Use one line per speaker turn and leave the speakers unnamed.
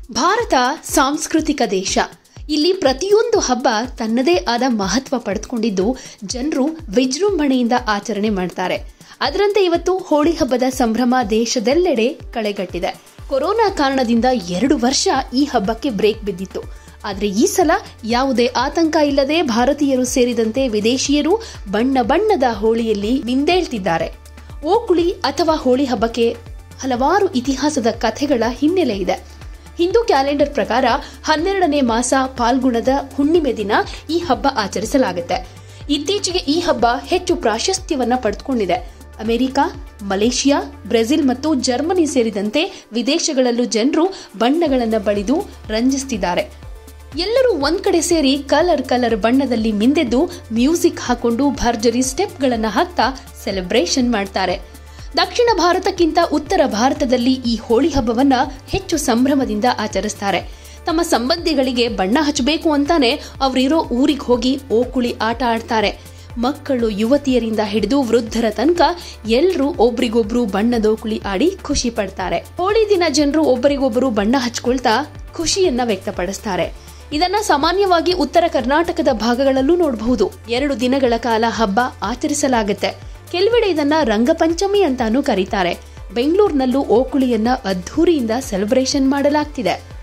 ಭಾರತ ಸಾಂಸ್ಕೃತಿಕ ದೇಶ ಇಲ್ಲಿ ಪ್ರತಿಯೊಂದು ಹಬ್ಬ ತನ್ನದೇ ಆದ ಮಹತ್ವ ಪಡೆದುಕೊಂಡಿದ್ದು ಜನರು ವಿಜೃಂಭಣೆಯಿಂದ ಆಚರಣೆ ಮಾಡ್ತಾರೆ ಅದರಂತೆ ಇವತ್ತು ಹೋಳಿ ಹಬ್ಬದ ಸಂಭ್ರಮ ದೇಶದೆಲ್ಲೆಡೆ ಕಳೆಗಟ್ಟಿದೆ ಕೊರೋನಾ ಕಾರಣದಿಂದ ಎರಡು ವರ್ಷ ಈ ಹಬ್ಬಕ್ಕೆ ಬ್ರೇಕ್ ಬಿದ್ದಿತ್ತು ಆದರೆ ಈ ಸಲ ಯಾವುದೇ ಆತಂಕ ಇಲ್ಲದೆ ಭಾರತೀಯರು ಸೇರಿದಂತೆ ವಿದೇಶಿಯರು ಬಣ್ಣ ಬಣ್ಣದ ಹೋಳಿಯಲ್ಲಿ ಮಿಂದೇಳ್ತಿದ್ದಾರೆ ಓಕುಳಿ ಅಥವಾ ಹೋಳಿ ಹಬ್ಬಕ್ಕೆ ಹಲವಾರು ಇತಿಹಾಸದ ಕಥೆಗಳ ಹಿನ್ನೆಲೆ ಇದೆ ಹಿಂದೂ ಕ್ಯಾಲೆಂಡರ್ ಪ್ರಕಾರ ಹನ್ನೆರಡನೇ ಮಾಸ ಪಾಲ್ಗುಣದ ಹುಣ್ಣಿಮೆ ದಿನ ಈ ಹಬ್ಬ ಆಚರಿಸಲಾಗುತ್ತೆ ಇತ್ತೀಚೆಗೆ ಈ ಹಬ್ಬ ಹೆಚ್ಚು ಪ್ರಾಶಸ್ತ್ಯವನ್ನ ಪಡೆದುಕೊಂಡಿದೆ ಅಮೆರಿಕ ಮಲೇಷಿಯಾ ಬ್ರೆಜಿಲ್ ಮತ್ತು ಜರ್ಮನಿ ಸೇರಿದಂತೆ ವಿದೇಶಗಳಲ್ಲೂ ಜನರು ಬಣ್ಣಗಳನ್ನು ಬಳಿದು ರಂಜಿಸ್ತಿದ್ದಾರೆ ಎಲ್ಲರೂ ಒಂದ್ ಕಡೆ ಸೇರಿ ಕಲರ್ ಕಲರ್ ಬಣ್ಣದಲ್ಲಿ ಮಿಂದೆದ್ದು ಮ್ಯೂಸಿಕ್ ಹಾಕೊಂಡು ಭರ್ಜರಿ ಸ್ಟೆಪ್ಗಳನ್ನ ಹಾಕ್ತಾ ಸೆಲೆಬ್ರೇಷನ್ ಮಾಡ್ತಾರೆ ದಕ್ಷಿಣ ಭಾರತಕ್ಕಿಂತ ಉತ್ತರ ಭಾರತದಲ್ಲಿ ಈ ಹೋಳಿ ಹಬ್ಬವನ್ನ ಹೆಚ್ಚು ಸಂಭ್ರಮದಿಂದ ಆಚರಿಸ್ತಾರೆ ತಮ್ಮ ಸಂಬಂಧಿಗಳಿಗೆ ಬಣ್ಣ ಹಚ್ಚಬೇಕು ಅಂತಾನೆ ಅವರಿರೋ ಊರಿಗೆ ಹೋಗಿ ಓಕುಳಿ ಆಟ ಆಡ್ತಾರೆ ಮಕ್ಕಳು ಯುವತಿಯರಿಂದ ಹಿಡಿದು ವೃದ್ಧರ ತನಕ ಎಲ್ಲರೂ ಒಬ್ರಿಗೊಬ್ರು ಬಣ್ಣದೋಕುಳಿ ಆಡಿ ಖುಷಿ ಪಡ್ತಾರೆ ಹೋಳಿ ದಿನ ಜನರು ಒಬ್ಬರಿಗೊಬ್ಬರು ಬಣ್ಣ ಹಚ್ಕೊಳ್ತಾ ಖುಷಿಯನ್ನ ವ್ಯಕ್ತಪಡಿಸ್ತಾರೆ ಇದನ್ನ ಸಾಮಾನ್ಯವಾಗಿ ಉತ್ತರ ಕರ್ನಾಟಕದ ಭಾಗಗಳಲ್ಲೂ ನೋಡಬಹುದು ಎರಡು ದಿನಗಳ ಕಾಲ ಹಬ್ಬ ಆಚರಿಸಲಾಗುತ್ತೆ ಕೆಲವೆಡೆ ಇದನ್ನ ರಂಗಪಂಚಮಿ ಅಂತಾನೂ ಕರೀತಾರೆ ಬೆಂಗಳೂರಿನಲ್ಲೂ ಓಕುಳಿಯನ್ನ ಅದ್ಧೂರಿಯಿಂದ ಸೆಲೆಬ್ರೇಷನ್ ಮಾಡಲಾಗ್ತಿದೆ